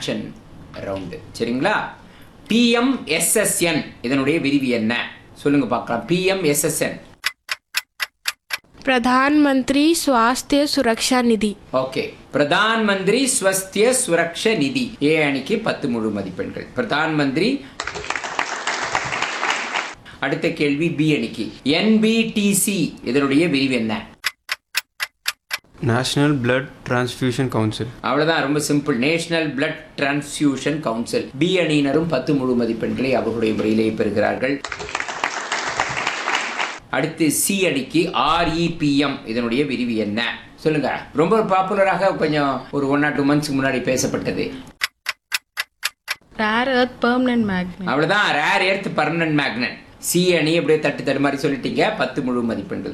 expansion round சரிங்களா பிஎம்எஸ்எஸ்என் இதனுடைய விரிவு என்ன சொல்லுங்க பார்க்கலாம் பிஎம்எஸ்எஸ்என் प्रधानमंत्री स्वास्थ्य सुरक्षा निधि ஓகே பிரதான் மந்திரி ஸ்வஸ்திய சுரக்ஷ நிதி ஏ அணிக்கு பத்து முழு மதிப்பெண்கள் பிரதான் மந்திரி அடுத்த கேள்வி பி அணிக்கு என்பிடிசி இதனுடைய விரிவு என்ன நேஷ்னல் பிளட் டிரான்ஸ்ஃபியூஷன் கவுன்சில் அவ்வளவுதான் ரொம்ப simple national blood transfusion council B அணியினரும் பத்து முழு மதிப்பெண்களை அவர்களுடைய முறையிலேயே பெறுகிறார்கள் அடுத்து சி அணிக்கு ஆர்இபிஎம் இதனுடைய விரிவு என்ன சொல்லுங்க ரொம்ப பாப்புலராக கொஞ்சம் ஒரு ஒன் ஆர் டூ மந்த்ஸ்க்கு முன்னாடி பேசப்பட்டது rare earth permanent magnet அவ்வளவுதான் rare earth permanent magnet C அணி அப்படியே தட்டு தட்டு மாதிரி சொல்லிட்டீங்க பத்து முழு மதிப்பெண்கள்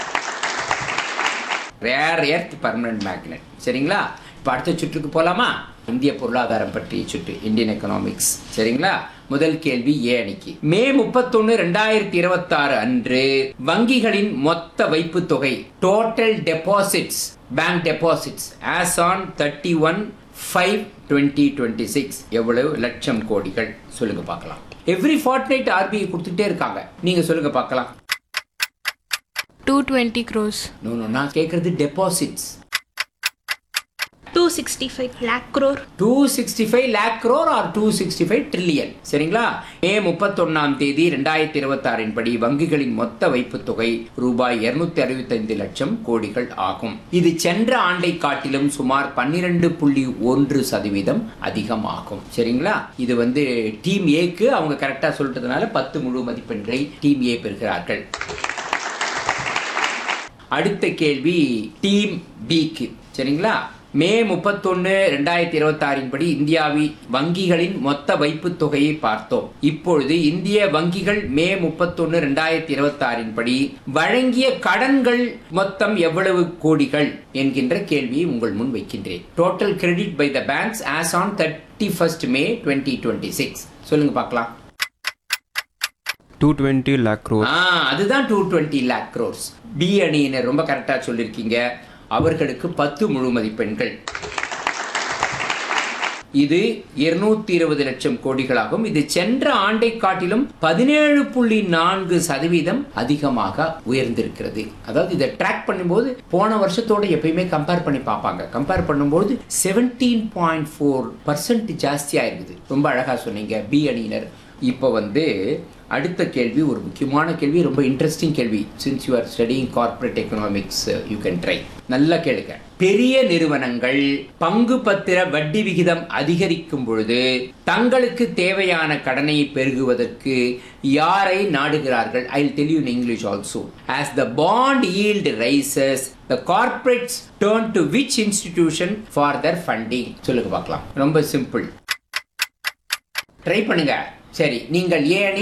ரேர் எர்த் பர்மனன்ட் மேக்னட் சரிங்களா இப்போ அடுத்த சுற்றுக்கு போலாமா இந்திய பொருளாதாரம் பற்றிய சுற்று இந்தியன் எக்கனாமிக்ஸ் சரிங்களா முதல் கேள்வி ஏ அணிக்கு மே முப்பத்தொன்னு ரெண்டாயிரத்தி இருபத்தாறு அன்று வங்கிகளின் மொத்த வைப்பு தொகை total deposits bank deposits as on thirty one five twenty twenty six எவ்வளவு லட்சம் கோடிகள் சொல்லுங்க பார்க்கலாம் எவ்ரி ஃபார்ட் நைட் ஆர்பிஐ கொடுத்துட்டே இருக்காங்க நீங்க சொல்லுங்க பார்க்கலாம் 220 crores நோ நோ நான் கேட்கறது deposits 265 lakh crore two sixty five lakh crore or two sixty five trillion சரிங்களா மே முப்பத்தொன்னாம் தேதி ரெண்டாயிரத்தி இருபத்தாறின் படி வங்கிகளின் மொத்த வைப்புத் தொகை ரூபாய் இருநூத்தி அறுபத்தைந்து லட்சம் கோடிகள் ஆகும் இது சென்ற ஆண்டை காட்டிலும் சுமார் பன்னிரண்டு புள்ளி ஒன்று சதவீதம் அதிகமாகும் சரிங்களா இது வந்து டீம் ஏக்கு அவங்க கரெக்டா சொல்லிட்டதுனால பத்து முழு மதிப்பெண்களை டீம் ஏ பெறுகிறார்கள் அடுத்த கேள்வி டீம் பிக்கு சரிங்களா மே முப்பத்தொன்னு ரெண்டாயிரத்தி இருபத்தாறின் படி இந்தியாவில் வங்கிகளின் மொத்த வைப்புத் தொகையை பார்த்தோம் இப்பொழுது இந்திய வங்கிகள் மே முப்பத்தொன்னு ரெண்டாயிரத்தி இருபத்தாறின் படி வழங்கிய கடன்கள் மொத்தம் எவ்வளவு கோடிகள் என்கின்ற கேள்வியை உங்கள் முன் வைக்கின்றேன் total credit by the banks as on thirty first May twenty twenty six சொல்லுங்க பார்க்கலாம் டூ டுவெண்ட்டி லேக் க்ரோர் ஆ அதுதான் two twenty lakh crores B அணியினர் ரொம்ப கரெக்டாக சொல்லியிருக்கீங்க அவர்களுக்கு பத்து முழு மதிப்பெண்கள் இது இருநூத்தி இருபது லட்சம் கோடிகளாகும் இது சென்ற ஆண்டை காட்டிலும் பதினேழு புள்ளி நான்கு சதவீதம் அதிகமாக உயர்ந்திருக்கிறது அதாவது இதை ட்ராக் பண்ணும்போது போன வருஷத்தோட எப்பயுமே கம்பேர் பண்ணி பார்ப்பாங்க கம்பேர் பண்ணும்போது செவன்டீன் பாயிண்ட் ஃபோர் பர்சன்ட் ஜாஸ்தியாக இருக்குது ரொம்ப அழகாக சொன்னீங்க பி அணியினர் இப்போ வந்து அடுத்த கேள்வி ஒரு முக்கியமான கேள்வி ரொம்ப இன்ட்ரெஸ்டிங் கேள்வி since you are studying corporate economics you can try நல்லா கேளுங்க பெரிய நிறுவனங்கள் பங்கு பத்திர வட்டி விகிதம் அதிகரிக்கும் பொழுது தங்களுக்கு தேவையான கடனை பெருகுவதற்கு யாரை நாடுகிறார்கள் I tell you in English also as the bond yield rises the corporates turn to which institution for their funding சொல்லுங்க பார்க்கலாம் ரொம்ப சிம்பிள் ட்ரை பண்ணுங்க சரி நீங்கள் ஏ அணி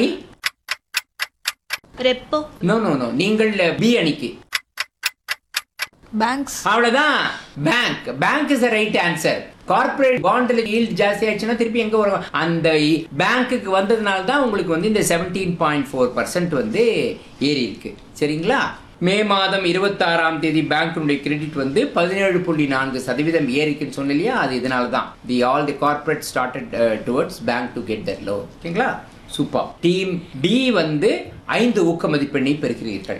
repo நோ நோ நோ நீங்கள் பி அணிக்கு banks அவ்வளவுதான் bank bank is right answer corporate பாண்ட்ல yield ஜாஸ்தி ஆயிடுச்சுன்னா திருப்பி எங்க வரும் அந்த பேங்க்குக்கு வந்ததுனால தான் உங்களுக்கு வந்து இந்த செவன்டீன் பாயிண்ட் ஃபோர் பர்சன்ட் வந்து ஏறி இருக்கு சரிங்களா மே மாதம் இருபத்தாறாம் தேதி பேங்க்கினுடைய கிரெடிட் வந்து பதினேழு புள்ளி நான்கு சதவீதம் ஏறிக்குன்னு சொன்ன இல்லையா அது இதனால தான் the all the corporate started towards bank to get their loan ஓகேங்களா சூப்பர் டீம் டி வந்து ஐந்து ஊக்க மதிப்பெண்ணை பெறுகிறீர்கள்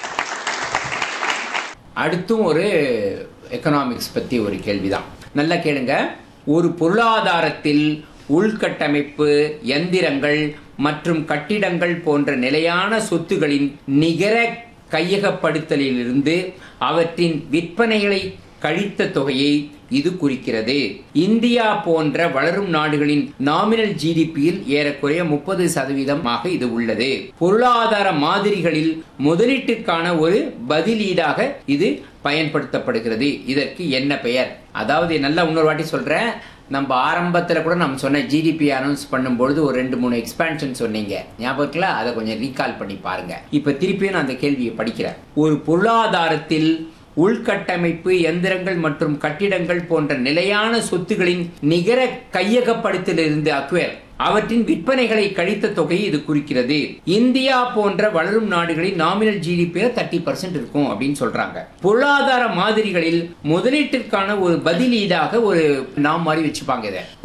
அடுத்தும் ஒரு எக்கனாமிக்ஸ் பற்றி ஒரு கேள்விதான் நல்லா கேளுங்க ஒரு பொருளாதாரத்தில் உள்கட்டமைப்பு எந்திரங்கள் மற்றும் கட்டிடங்கள் போன்ற நிலையான சொத்துகளின் நிகர கையகப்படுத்தலிலிருந்து அவற்றின் விற்பனைகளை கழித்த தொகையை இது குறிக்கிறது இந்தியா போன்ற வளரும் நாடுகளின் நாமினல் ஜிடிபியில் ஏறக்குறைய முப்பது சதவீதமாக இது உள்ளது பொருளாதார மாதிரிகளில் முதலீட்டுக்கான ஒரு பதிலீடாக இது பயன்படுத்தப்படுகிறது இதற்கு என்ன பெயர் அதாவது நல்லா இன்னொரு வாட்டி சொல்றேன் நம்ம ஆரம்பத்தில் கூட நம்ம சொன்ன ஜிடிபி அனௌன்ஸ் பண்ணும்பொழுது ஒரு ரெண்டு மூணு எக்ஸ்பேன்ஷன் சொன்னீங்க ஞாபகத்தில் அதை கொஞ்சம் ரீகால் பண்ணி பாருங்க இப்போ திருப்பியும் நான் அந்த கேள்வியை படிக்கிறேன் ஒரு பொருளாதாரத்தில் உள்கட்டமைப்பு எந்திரங்கள் மற்றும் கட்டிடங்கள் போன்ற நிலையான சொத்துகளின் நிகர கையகப்படுத்தலிருந்து அக்வேர் அவற்றின் விற்பனைகளை கழித்த தொகையை இது குறிக்கிறது இந்தியா போன்ற வளரும் நாடுகளின் நாமினல் ஜிடிபி தேர்ட்டி பர்சன்ட் இருக்கும் அப்படின்னு சொல்றாங்க பொருளாதார மாதிரிகளில் முதலீட்டிற்கான ஒரு பதிலீடாக ஒரு நாம் மாதிரி வச்சுப்பாங்க இதை